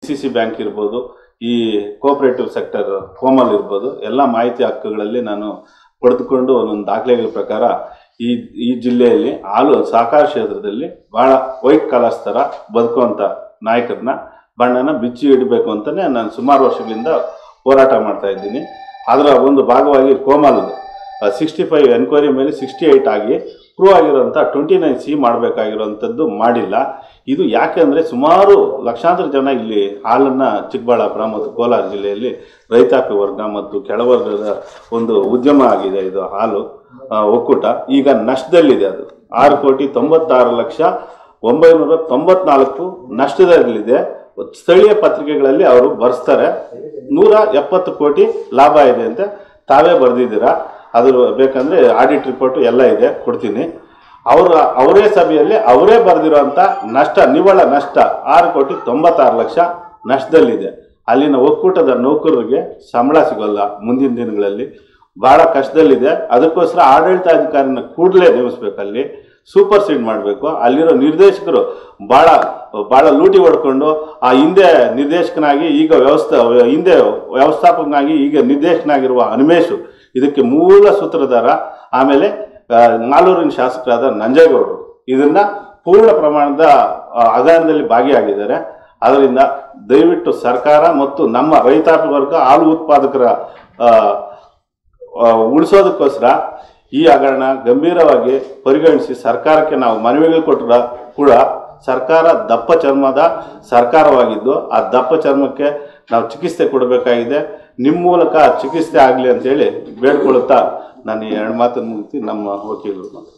C C bank ಇರ್ಬೋದು ಈ cooperative sector ಹೋಮಲ್ ಇರ್ಬೋದು ಎಲ್ಲ ಮಾಹಿತಿ ಹಕ್ಕುಗಳಲ್ಲಿ ನಾನು ಪಡೆದುಕೊಂಡು ಒಂದೊಂದು ದಾಖಲೆಗಳ ಪ್ರಕಾರ ಈ ಈ ಜಿಲ್ಲೆಯಲ್ಲಿ ಹಾಲು ಸಹಕಾರ ಕ್ಷೇತ್ರದಲ್ಲಿ ಬಹಳ ವೈಟ್ ಕಾಲರ್ಸ್ ಥರ ಬದುಕುವಂಥ ನಾಯಕರನ್ನ ಬಣ್ಣನ ಬಿಚ್ಚಿ ಇಡಬೇಕು ಅಂತಲೇ ನಾನು ಸುಮಾರು ವರ್ಷಗಳಿಂದ ಹೋರಾಟ ಮಾಡ್ತಾ ಇದ್ದೀನಿ ಅದರ ಒಂದು ಭಾಗವಾಗಿ ಕೋಮಲ್ ಸಿಕ್ಸ್ಟಿ ಫೈವ್ ಎನ್ಕ್ವೈರಿ ಮೇಲೆ ಸಿಕ್ಸ್ಟಿ ಏಯ್ಟ್ ಆಗಿ ಪ್ರೂವ್ ಆಗಿರೋಂಥ ಟ್ವೆಂಟಿ ನೈನ್ ಸಿ ಮಾಡಬೇಕಾಗಿರೋಂಥದ್ದು ಮಾಡಿಲ್ಲ ಇದು ಯಾಕೆ ಅಂದರೆ ಸುಮಾರು ಲಕ್ಷಾಂತರ ಜನ ಇಲ್ಲಿ ಹಾಲನ್ನು ಚಿಕ್ಕಬಳ್ಳಾಪುರ ಮತ್ತು ಕೋಲಾರ ಜಿಲ್ಲೆಯಲ್ಲಿ ರೈತಾಪಿ ವರ್ಗ ಮತ್ತು ಕೆಳವರ್ಗದ ಒಂದು ಉದ್ಯಮ ಆಗಿದೆ ಇದು ಹಾಲು ಆ, ಒಕ್ಕೂಟ ಈಗ ನಷ್ಟದಲ್ಲಿದೆ ಅದು ಆರು ಕೋಟಿ ತೊಂಬತ್ತಾರು ಲಕ್ಷ ಒಂಬೈನೂರ ತೊಂಬತ್ನಾಲ್ಕು ನಷ್ಟದಲ್ಲಿದೆ ಸ್ಥಳೀಯ ಪತ್ರಿಕೆಗಳಲ್ಲಿ ಅವರು ಬರೆಸ್ತಾರೆ ನೂರ ಎಪ್ಪತ್ತು ಕೋಟಿ ಲಾಭ ಇದೆ ಅಂತ ತಾವೇ ಬರೆದಿದ್ದೀರಾ ಅದ್ರ ಬೇಕಂದ್ರೆ ಆಡಿಟ್ ರಿಪೋರ್ಟ್ ಎಲ್ಲ ಇದೆ ಕೊಡ್ತೀನಿ ಅವರ ಅವರೇ ಸಭೆಯಲ್ಲಿ ಅವರೇ ಬರೆದಿರೋಂಥ ನಷ್ಟ ನಿವ್ವಳ ನಷ್ಟ ಆರು ಕೋಟಿ ತೊಂಬತ್ತಾರು ಲಕ್ಷ ನಷ್ಟದಲ್ಲಿದೆ ಅಲ್ಲಿನ ಒಕ್ಕೂಟದ ನೌಕರರಿಗೆ ಸಂಬಳ ಸಿಗೋಲ್ಲ ಮುಂದಿನ ದಿನಗಳಲ್ಲಿ ಬಹಳ ಕಷ್ಟದಲ್ಲಿದೆ ಅದಕ್ಕೋಸ್ಕರ ಆಡಳಿತಾಧಿಕಾರಿನ ಕೂಡಲೇ ನೇಮಿಸ್ಬೇಕಲ್ಲಿ ಸೂಪರ್ ಸೀಡ್ ಮಾಡಬೇಕು ಅಲ್ಲಿರೋ ನಿರ್ದೇಶಕರು ಭಾಳ ಭಾಳ ಲೂಟಿ ಹೊಡ್ಕೊಂಡು ಆ ಹಿಂದೆ ನಿರ್ದೇಶಕನಾಗಿ ಈಗ ವ್ಯವಸ್ಥೆ ಹಿಂದೆ ವ್ಯವಸ್ಥಾಪಕನಾಗಿ ಈಗ ನಿರ್ದೇಶಕನಾಗಿರುವ ಹನುಮೇಶು ಇದಕ್ಕೆ ಮೂಲ ಸೂತ್ರಧಾರ ಆಮೇಲೆ ಆ, ಮಾಲೂರಿನ ಶಾಸಕರಾದ ನಂಜೇಗೌಡರು ಇದನ್ನ ಪೂರ್ಣ ಪ್ರಮಾಣದ ಆ, ಹಗರಣದಲ್ಲಿ ಭಾಗಿಯಾಗಿದ್ದಾರೆ ಅದರಿಂದ ದಯವಿಟ್ಟು ಸರ್ಕಾರ ಮತ್ತು ನಮ್ಮ ರೈತಾಪಿ ವರ್ಗ ಹಾಲು ಉತ್ಪಾದಕರ ಆ, ಆ, ಉಳಿಸೋದಕ್ಕೋಸ್ಕರ ಈ ಹಗರಣ ಗಂಭೀರವಾಗಿ ಪರಿಗಣಿಸಿ ಸರ್ಕಾರಕ್ಕೆ ನಾವು ಮನವಿಗಳು ಕೊಟ್ಟರ ಕೂಡ ಸರ್ಕಾರ ದಪ್ಪ ಚರ್ಮದ ಸರ್ಕಾರವಾಗಿದ್ದು ಆ ದಪ್ಪ ಚರ್ಮಕ್ಕೆ ನಾವು ಚಿಕಿತ್ಸೆ ಕೊಡಬೇಕಾಗಿದೆ ನಿಮ್ಮ ಮೂಲಕ ಚಿಕಿತ್ಸೆ ಆಗಲಿ ಅಂತೇಳಿ ಬೇಡ್ಕೊಳುತ್ತಾ ನಾನು ಈ ಎರಡು ಮಾತನ್ನು ಮುಗಿಸಿ ನಮ್ಮ ವಕೀಲರು